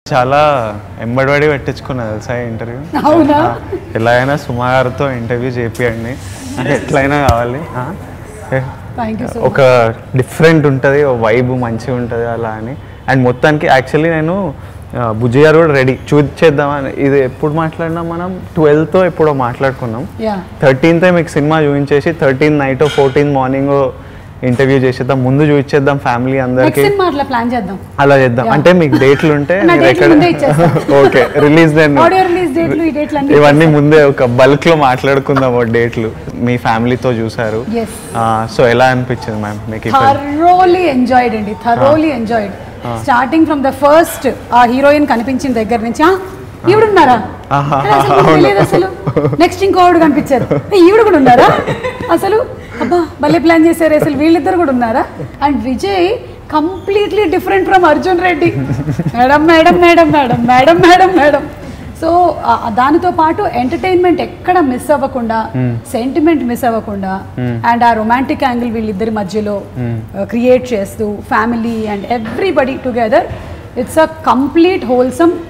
చాలా ఎంబడిబడి పెట్టించుకున్నా తెలుసా ఇంటర్వ్యూ అవునా ఎలా అయినా సుమారుతో ఇంటర్వ్యూ చేపియండి అంటే ఎట్లయినా కావాలి ఆ? ఏ, థ్యాంక్ యూ సో ఒక డిఫరెంట్ ఉంటుంది వైబ్ మంచిగా ఉంటుంది అలా అని అండ్ మొత్తానికి యాక్చువల్లీ నేను ఆ, బుజ్జి గారు కూడా రెడీ చూసేద్దామని ఇది ఎప్పుడు మాట్లాడినాం మనం ట్వెల్త్తో ఎప్పుడో మాట్లాడుకున్నాం యా థర్టీన్త్ మీకు సినిమా చూపించేసి thirteen night fourteen morning interview చేసేద్దాం ముందు చూపించేద్దాం ఫ్యామిలీ నెక్స్ట్ అందరికి సినిమా అట్లా ప్లాన్ చేద్దాం అలా చేద్దాం Yeah. అంటే మీకు డేట్లు ఉంటే నా మీరు డేట్లు ముందే ఇచ్చేస్తా. Okay release then audio release డేట్లు ఈ డేట్లు అన్ని ఇవన్నీ ముందే ఒక బల్క్ లో మాట్లాడుకుందాం ఓ డేట్లు మీ ఫ్యామిలీతో చూసారు ఎస్ సో ఎలా అనిపించింది మ్యామ్ మీకు ఈ film? థరోలీ ఎంజాయిడ్ అండి thoroughly enjoyed starting from the first ఆ హీరోయిన్ కనిపించిన దగ్గర నుంచి "ఆ, ఈవిడ ఉన్నారా ఆహా, అరే, అసలు నాకు తెలియదు అసలు నెక్స్ట్ ఇంకోడు కనిపించారు "ఏ, ఈవిడ కూడా ఉన్నారా అసలు అబ్బా భలే ప్లాన్ చేశారు అసలు వీళ్ళిద్దరు కూడా ఉన్నారా and Vijay completely different from Arjun Reddy madam madam madam madam madam madam madam so దానితో పాటు ఎంటర్టైన్మెంట్ ఎక్కడ మిస్ అవ్వకుండా సెంటిమెంట్ మిస్ అవ్వకుండా అండ్ ఆ రొమాంటిక్ యాంగిల్ వీళ్ళిద్దరి మధ్యలో క్రియేట్ చేస్తూ family and everybody together it's a complete wholesome